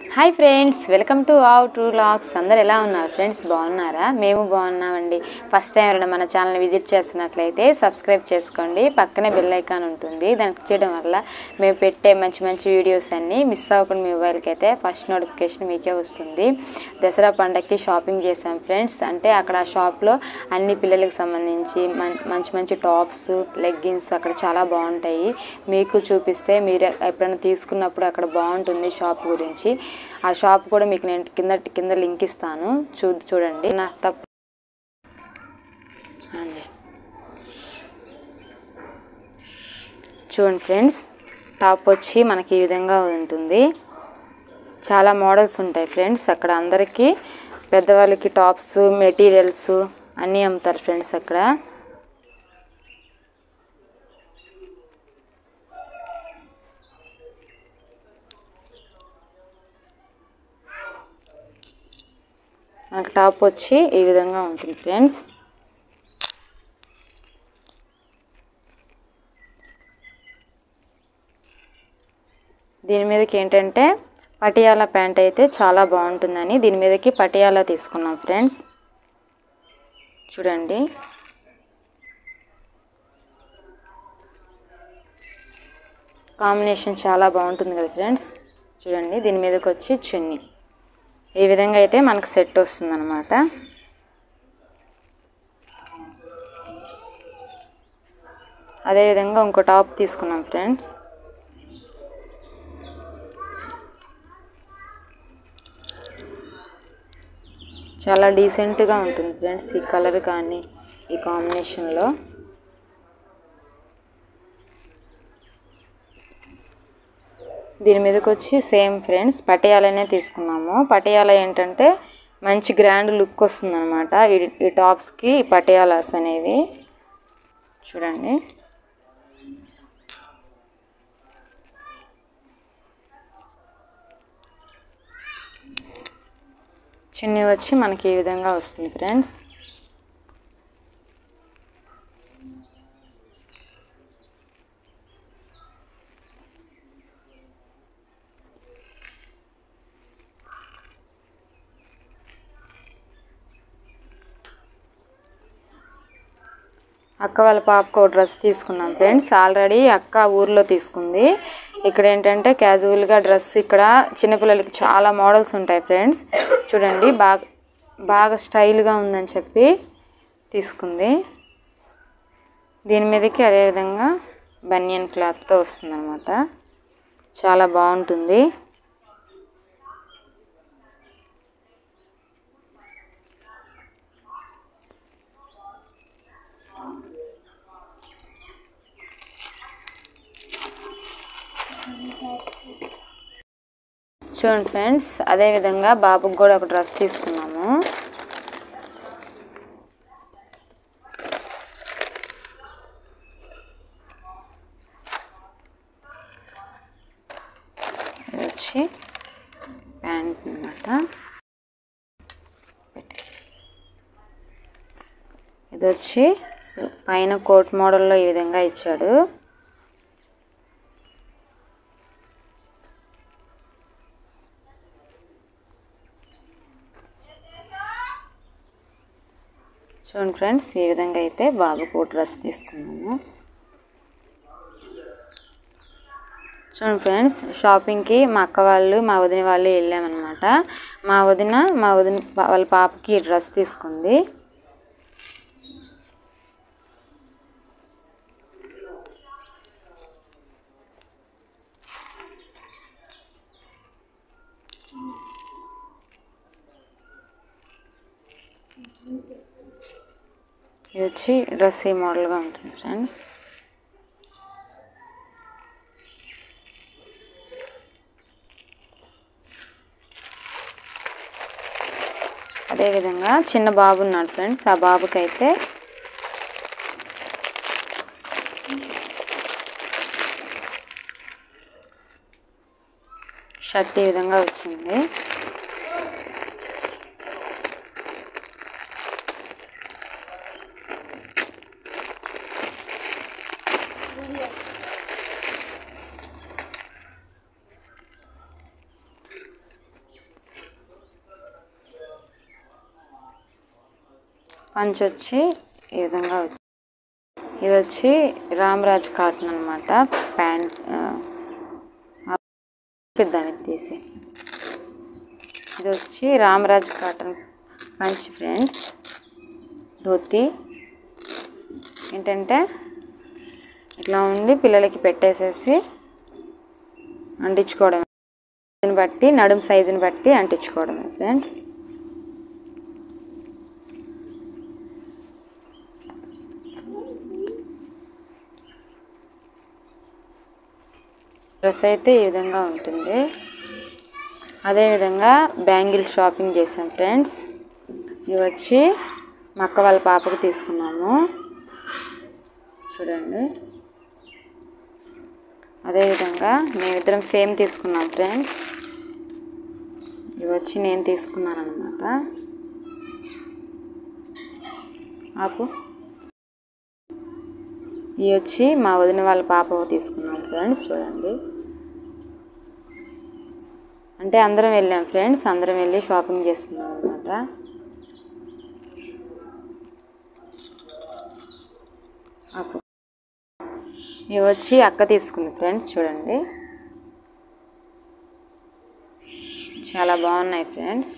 Hi friends welcome to ఆవ్ టూ లాక్స్ అందరు ఎలా ఉన్నారు ఫ్రెండ్స్ బాగున్నారా మేము బాగున్నామండి ఫస్ట్ టైం ఎవరైనా మన ఛానల్ విజిట్ చేస్తున్నట్లయితే సబ్స్క్రైబ్ చేసుకోండి పక్కనే బెల్ ఐకాన్ ఉంటుంది దాన్ని క్లిక్ చేయడం వల్ల మేము పెట్టే మంచి మంచి వీడియోస్ అన్నీ మిస్ అవ్వకుండా మీ మొబైల్కి అయితే ఫస్ట్ నోటిఫికేషన్ మీకే వస్తుంది దసరా పండగకి షాపింగ్ చేసాం ఫ్రెండ్స్ అంటే అక్కడ ఆ షాప్లో అన్ని పిల్లలకు సంబంధించి మం- మంచి మంచి టాప్స్ లెగ్గిన్స్ అక్కడ చాలా బాగుంటాయి మీకు చూపిస్తే మీరు ఎప్పుడైనా తీసుకున్నప్పుడు అక్కడ బాగుంటుంది షాప్ గురించి ఆ షాప్ కూడా మీకు నేను కింద కింద లింక్ ఇస్తాను చూ చూడండి నా తప్ప అండి. చూడండి ఫ్రెండ్స్ టాప్ వచ్చి మనకి ఈ విధంగా ఉంటుంది చాలా మోడల్స్ ఉంటాయి ఫ్రెండ్స్ అక్కడ అందరికీ పెద్దవాళ్ళకి టాప్స్ మెటీరియల్స్ అన్నీ అమ్ముతారు ఫ్రెండ్స్ అక్కడ మనకు టాప్ వచ్చి ఈ విధంగా ఉంటుంది ఫ్రెండ్స్ దీని మీదకి ఏంటంటే పటియాలా ప్యాంట్ అయితే చాలా బాగుంటుందని దీని మీదకి పటియాలా తీసుకున్నాం ఫ్రెండ్స్ చూడండి కాంబినేషన్ చాలా బాగుంటుంది కదా ఫ్రెండ్స్ చూడండి దీని మీదకి వచ్చి చున్నీ ఈ విధంగా అయితే మనకు సెట్ వస్తుందన్నమాట అదేవిధంగా ఇంకో టాప్ తీసుకున్నాం ఫ్రెండ్స్ చాలా డీసెంట్గా ఉంటుంది ఫ్రెండ్స్ ఈ కలర్ కానీ ఈ కాంబినేషన్లో దీని మీదకి వచ్చి సేమ్ ఫ్రెండ్స్ పటియాలనే తీసుకున్నాము పటియాల ఏంటంటే మంచి గ్రాండ్ లుక్ వస్తుంది అనమాట ఈ ఈ టాప్స్కి ఈ పటియాలాస్ అనేవి చూడండి చున్నీ వచ్చి మనకి ఈ విధంగా వస్తుంది ఫ్రెండ్స్ అక్క వాళ్ళ పాపకు ఒక డ్రెస్ తీసుకున్నాం ఫ్రెండ్స్ ఆల్రెడీ అక్క ఊర్లో తీసుకుంది ఇక్కడ ఏంటంటే క్యాజువల్గా డ్రెస్ ఇక్కడ చిన్నపిల్లలకి చాలా మోడల్స్ ఉంటాయి ఫ్రెండ్స్ చూడండి బాగా బాగా స్టైల్గా ఉందని చెప్పి తీసుకుంది దీని మీదకి అదేవిధంగా బనియన్ క్లాత్తో వస్తుందన్నమాట చాలా బాగుంటుంది చూడండి ఫ్రెండ్స్ అదేవిధంగా బాబుకి కూడా ఒక డ్రెస్ తీసుకున్నాము ఇది వచ్చి ప్యాంట్ అనమాట ఇది వచ్చి సు- పైన కోట్ మోడల్లో ఈ విధంగా ఇచ్చాడు చూడండి ఫ్రెండ్స్ ఈ విధంగా అయితే బాబుకు డ్రెస్ తీసుకున్నాము చూడండి ఫ్రెండ్స్ షాపింగ్కి మా అక్క వాళ్ళు మా వదిన వాళ్ళు వెళ్ళామన్నమాట మా వదిన మా వదిన వాళ్ళ పాపకి ఈ డ్రెస్ తీసుకుంది ఇది వచ్చి డ్రెస్ ఈ మోడల్గా ఉంటుంది ఫ్రెండ్స్ అదేవిధంగా చిన్న బాబు ఉన్నాడు ఫ్రెండ్స్ ఆ బాబుకి అయితే షర్ట్ ఈ విధంగా వచ్చింది పంచ్ వచ్చి ఈ విధంగా వచ్చి ఇది వచ్చి రామరాజ్ కాటన్ అనమాట ప్యాంట్ చూపిద్దాం ఇది తీసి ఇది వచ్చి రామరాజ్ కాటన్ పంచ్ ఫ్రెండ్స్ ధోతి ఏంటంటే ఇట్లా ఉండి పిల్లలకి పెట్టేసేసి అంటించుకోవడమే సైజుని బట్టి నడుము సైజుని బట్టి అంటించుకోవడమే ఫ్రెండ్స్ డ్రెస్ అయితే ఈ విధంగా ఉంటుంది అదేవిధంగా బ్యాంగిల్ షాపింగ్ చేసాం ఫ్రెండ్స్ ఇవి వచ్చి మా అక్క వాళ్ళ పాపకు తీసుకున్నాము చూడండి అదేవిధంగా మేమిద్దరం సేమ్ తీసుకున్నాం ఫ్రెండ్స్ ఇవి వచ్చి నేను తీసుకున్నాను అనమాట ఆపు ఇవి వచ్చి మా వదిన వాళ్ళ పాప తీసుకున్నాం ఫ్రెండ్స్ చూడండి అంటే అందరం వెళ్ళాం ఫ్రెండ్స్ అందరం వెళ్ళి షాపింగ్ చేసుకున్నాం అనమాట ఆపు ఇవి వచ్చి అక్క తీసుకుంది ఫ్రెండ్స్ చూడండి చాలా బాగున్నాయి ఫ్రెండ్స్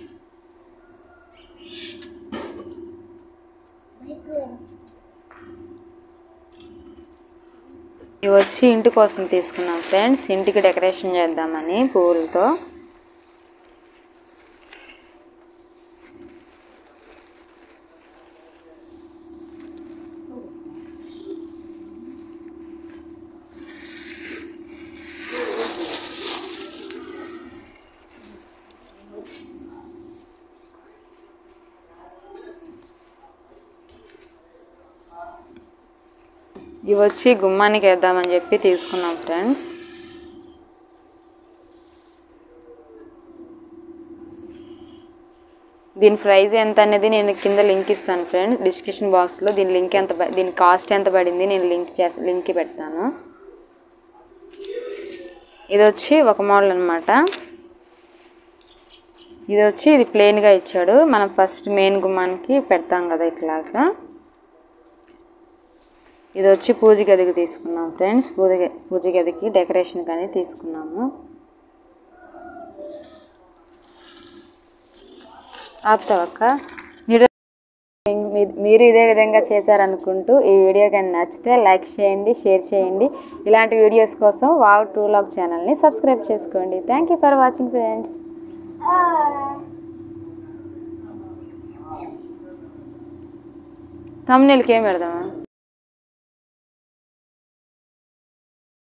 ఇవి వచ్చి ఇంటి కోసం తీసుకున్నాం ఫ్రెండ్స్ ఇంటికి డెకరేషన్ చేద్దామని పువ్వులతో ఇవి వచ్చి గుమ్మానికి వేద్దామని చెప్పి తీసుకున్నాం ఫ్రెండ్స్ దీని ప్రైస్ ఎంత అనేది నేను కింద లింక్ ఇస్తాను ఫ్రెండ్స్ డిస్క్రిప్షన్ బాక్స్లో దీని లింక్ ఎంత ప- దీని కాస్ట్ ఎంత పడింది నేను లింక్ చేస్తా లింక్ పెడతాను ఇది వచ్చి ఒక మోడల్ అనమాట ఇది వచ్చి ఇది ప్లెయిన్గా ఇచ్చాడు మనం ఫస్ట్ మెయిన్ గుమ్మానికి పెడతాం కదా ఇట్లాగా ఇది వచ్చి పూజ గదికి తీసుకున్నాం ఫ్రెండ్స్ పూజ గ- పూజ గదికి డెకరేషన్ కానీ తీసుకున్నాము ఆపుతావక్క మీరు మీ- మీరు ఇదే విధంగా చేశారనుకుంటూ ఈ వీడియో కానీ నచ్చితే లైక్ చేయండి షేర్ చేయండి ఇలాంటి వీడియోస్ కోసం వావ్ టూ లాగ్ ఛానల్ని సబ్స్క్రైబ్ చేసుకోండి thank you for watching friends తమ్ముళ్ళకి ఏం పెడదామా